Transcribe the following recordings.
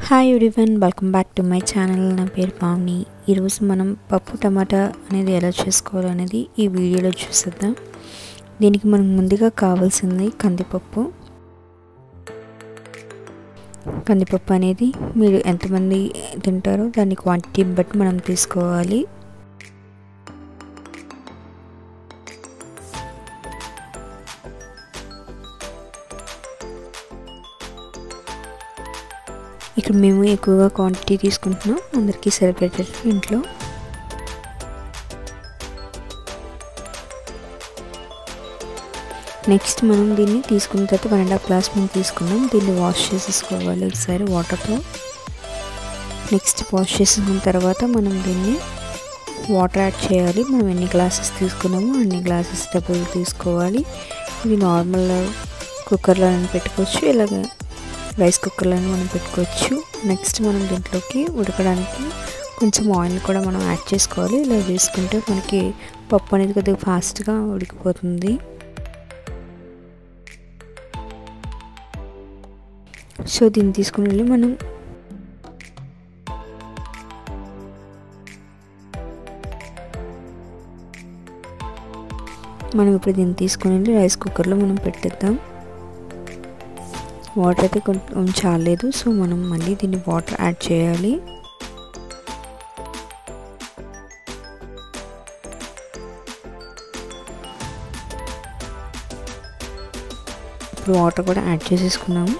hi everyone welcome back to my channel నా పేరు పావని ఈరోజు మనం పప్పు టమాటా అనేది ఎలా చేసుకోవాలనేది ఈ వీడియోలో చూసేద్దాం దీనికి మనకు ముందుగా కావాల్సింది కందిపప్పు కందిపప్పు అనేది మీరు ఎంతమంది తింటారో దాని క్వాంటిటీ బట్టి మనం తీసుకోవాలి ఇక్కడ మేము ఎక్కువగా క్వాంటిటీ తీసుకుంటున్నాం అందరికీ సరిపెట్టారు ఇంట్లో నెక్స్ట్ మనం దీన్ని తీసుకున్న తర్వాత వన్ అండ్ హాఫ్ గ్లాస్ మేము తీసుకున్నాం దీన్ని వాష్ చేసేసుకోవాలి ఒకసారి వాటర్తో నెక్స్ట్ వాష్ చేసిన తర్వాత మనం దీన్ని వాటర్ యాడ్ చేయాలి మనం ఎన్ని గ్లాసెస్ తీసుకున్నామో అన్ని గ్లాసెస్ డబ్బులు తీసుకోవాలి ఇది నార్మల్ కుక్కర్లో పెట్టుకోవచ్చు ఇలాగ రైస్ కుక్కర్లో మనం పెట్టుకోవచ్చు నెక్స్ట్ మనం దీంట్లోకి ఉడకడానికి కొంచెం ఆయిల్ కూడా మనం యాడ్ చేసుకోవాలి ఇలా వేసుకుంటే మనకి పప్పు అనేది కొద్దిగా ఫాస్ట్గా ఉడికిపోతుంది సో దీన్ని తీసుకుని వెళ్ళి మనం మనం ఇప్పుడు దీన్ని తీసుకుని వెళ్ళి రైస్ కుక్కర్లో మనం పెట్టేద్దాం వాటర్ అయితే కొంచెం చాలేదు సో మనం మళ్ళీ దీన్ని వాటర్ యాడ్ చేయాలి ఇప్పుడు వాటర్ కూడా యాడ్ చేసేసుకున్నాము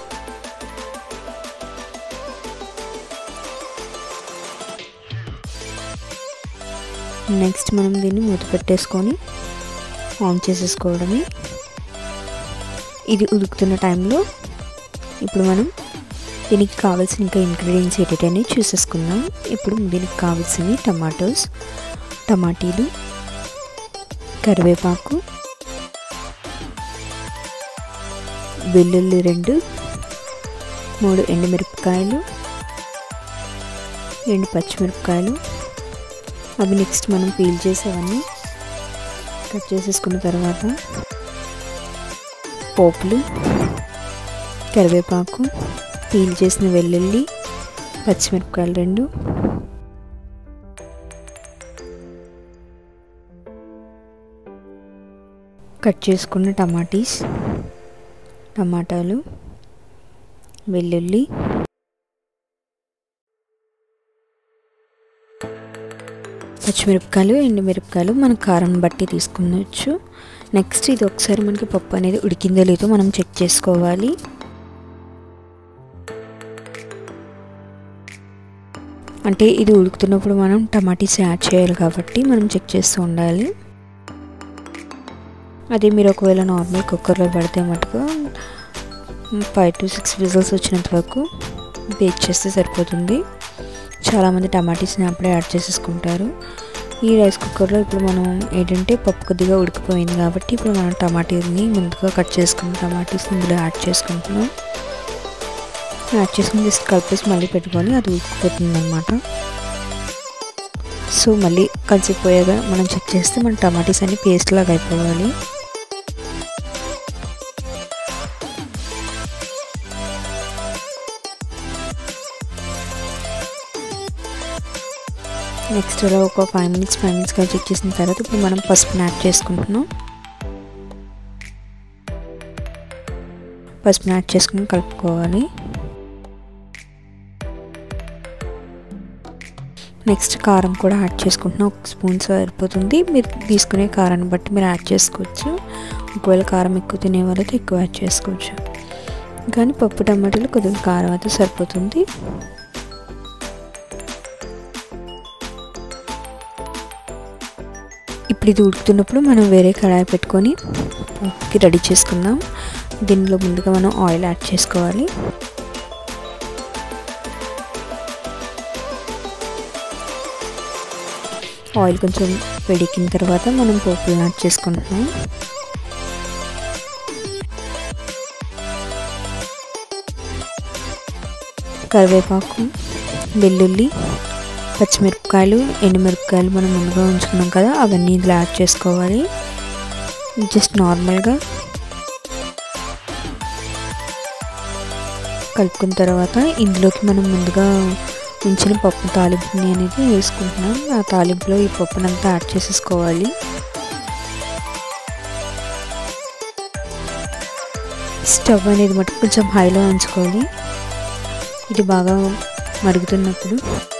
నెక్స్ట్ మనం దీన్ని మూత పెట్టేసుకొని ఆన్ చేసేసుకోవడమే ఇది ఉడుకుతున్న టైంలో ఇప్పుడు మనం దీనికి కావాల్సిన ఇంకా ఇంగ్రీడియంట్స్ ఏంటని చూసేసుకుందాం ఇప్పుడు దీనికి కావాల్సినవి టమాటోస్ టమాటీలు కరివేపాకు వెల్లుల్లి రెండు మూడు ఎండుమిరపకాయలు ఎండు పచ్చిమిరపకాయలు అవి నెక్స్ట్ మనం పీల్ చేసేవన్నీ కట్ చేసేసుకున్న తర్వాత పోపులు కరివేపాకు పీల్ చేసిన వెల్లుల్లి పచ్చిమిరపకాయలు రెండు కట్ చేసుకున్న టమాటీస్ టమాటాలు వెల్లుల్లి పచ్చిమిరపకాయలు ఎండుమిరపకాయలు మన కారం బట్టి తీసుకునవచ్చు నెక్స్ట్ ఇది ఒకసారి మనకి పప్పు అనేది ఉడికిందో లేదో మనం చెక్ చేసుకోవాలి అంటే ఇది ఉడుకుతున్నప్పుడు మనం టమాటీస్ యాడ్ చేయాలి కాబట్టి మనం చెక్ చేస్తూ ఉండాలి అదే మీరు ఒకవేళ నార్మల్ కుక్కర్లో పెడితే మటుకు ఫైవ్ టు సిక్స్ విజిల్స్ వచ్చినంత వరకు బేక్ చేస్తే సరిపోతుంది చాలామంది టమాటీస్ని అప్పుడే యాడ్ చేసేసుకుంటారు ఈ రైస్ కుక్కర్లో ఇప్పుడు మనం ఏంటంటే పప్పు కొద్దిగా ఉడికిపోయింది కాబట్టి ఇప్పుడు మనం టమాటీని ముందుగా కట్ చేసుకున్న టమాటీస్ ఇందులో యాడ్ చేసుకుంటున్నాం యాడ్ చేసుకుని జస్ట్ కలిపేసి మళ్ళీ పెట్టుకొని అది ఉడికిపోతుంది అనమాట సో మళ్ళీ కలిసిపోయాగా మనం చెక్ చేస్తే మన టమాటీస్ అన్ని పేస్ట్ లాగా అయిపోవాలి నెక్స్ట్ అలా ఒక ఫైవ్ మినిట్స్ ఫైవ్ మినిట్స్గా చెక్ చేసిన తర్వాత ఇప్పుడు మనం పసుపుని యాడ్ చేసుకుంటున్నాం పసుపుని యాడ్ చేసుకుని కలుపుకోవాలి నెక్స్ట్ కారం కూడా యాడ్ చేసుకుంటున్నాం ఒక స్పూన్ సరిపోతుంది మీరు తీసుకునే కారాన్ని బట్టి మీరు యాడ్ చేసుకోవచ్చు ఒకవేళ కారం ఎక్కువ తినే వాళ్ళైతే ఎక్కువ యాడ్ చేసుకోవచ్చు కానీ పప్పు టమాటాలు కొద్దిగా కారం అయితే సరిపోతుంది ఇప్పుడు ఇది ఉడుకుతున్నప్పుడు మనం వేరే కడాయి పెట్టుకొని పప్పుకి రెడీ చేసుకుందాం దీనిలో ముందుగా మనం ఆయిల్ యాడ్ చేసుకోవాలి ఆయిల్ కొంచెం వేడెక్కిన తర్వాత మనం పోపులు యాడ్ చేసుకుంటున్నాం కరివేపాకు వెల్లుల్లి పచ్చిమిరపకాయలు ఎండుమిరపకాయలు మనం ముందుగా ఉంచుకున్నాం కదా అవన్నీ ఇందులో యాడ్ చేసుకోవాలి జస్ట్ నార్మల్గా కలుపుకున్న తర్వాత ఇందులోకి మనం ముందుగా ఉంచిన పప్పు తాలింపుని అనేది వేసుకుంటున్నాం ఆ తాలింపులో ఈ పప్పునంతా యాడ్ చేసేసుకోవాలి స్టవ్ అనేది మటుకు కొంచెం హైలో ఉంచుకోవాలి ఇది బాగా మరుగుతున్నప్పుడు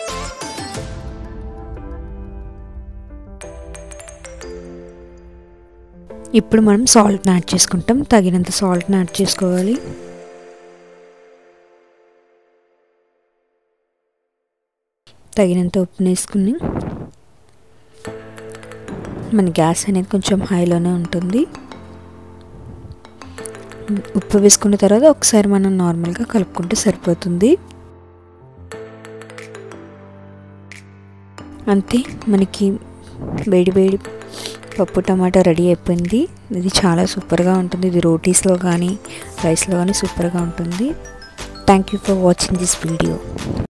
ఇప్పుడు మనం సాల్ట్ని యాడ్ చేసుకుంటాం తగినంత సాల్ట్ని యాడ్ చేసుకోవాలి తగినంత ఉప్పుని వేసుకుని మన గ్యాస్ అనేది కొంచెం హైలోనే ఉంటుంది ఉప్పు వేసుకున్న తర్వాత ఒకసారి మనం నార్మల్గా కలుపుకుంటే సరిపోతుంది అంతే మనకి వేడి వేడి పప్పు టమాటా రెడీ అయిపోయింది ఇది చాలా సూపర్గా ఉంటుంది ఇది రోటీస్లో కానీ రైస్లో కానీ సూపర్గా ఉంటుంది thank you for watching this video